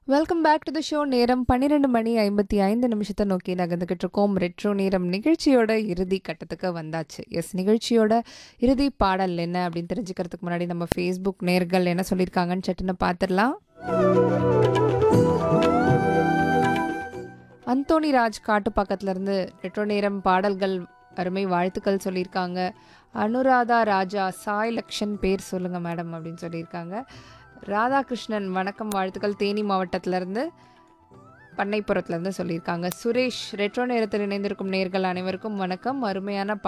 welcome back to the show நேரம் பன்னிரெண்டு மணி ஐம்பத்தி ஐந்து நிமிஷத்தை நோக்கி நகர்ந்துகிட்டு இருக்கோம் ரெட்ரோ நேரம் நிகழ்ச்சியோட இறுதி கட்டத்துக்கு வந்தாச்சு எஸ் நிகழ்ச்சியோட இறுதி பாடல் என்ன அப்படின்னு தெரிஞ்சுக்கிறதுக்கு முன்னாடி நம்ம ஃபேஸ்புக் நேர்கள் என்ன சொல்லியிருக்காங்கன்னு சட்டுன்னு பார்த்துடலாம் அந்தோணி ராஜ் காட்டு பக்கத்துல இருந்து ரெட்ரோ நேரம் பாடல்கள் அருமை வாழ்த்துக்கள் சொல்லியிருக்காங்க அனுராதா ராஜா சாய் லக்ஷன் பேர் சொல்லுங்க மேடம் அப்படின்னு சொல்லியிருக்காங்க ராதாகிருஷ்ணன் வணக்கம் வாழ்த்துக்கள் தேனி மாவட்டத்திலேருந்து பண்ணைப்புறத்துலேருந்து சொல்லியிருக்காங்க சுரேஷ் ரெட்ரோ நேரத்தில் இணைந்திருக்கும் நேர்கள் அனைவருக்கும் வணக்கம் அருமையான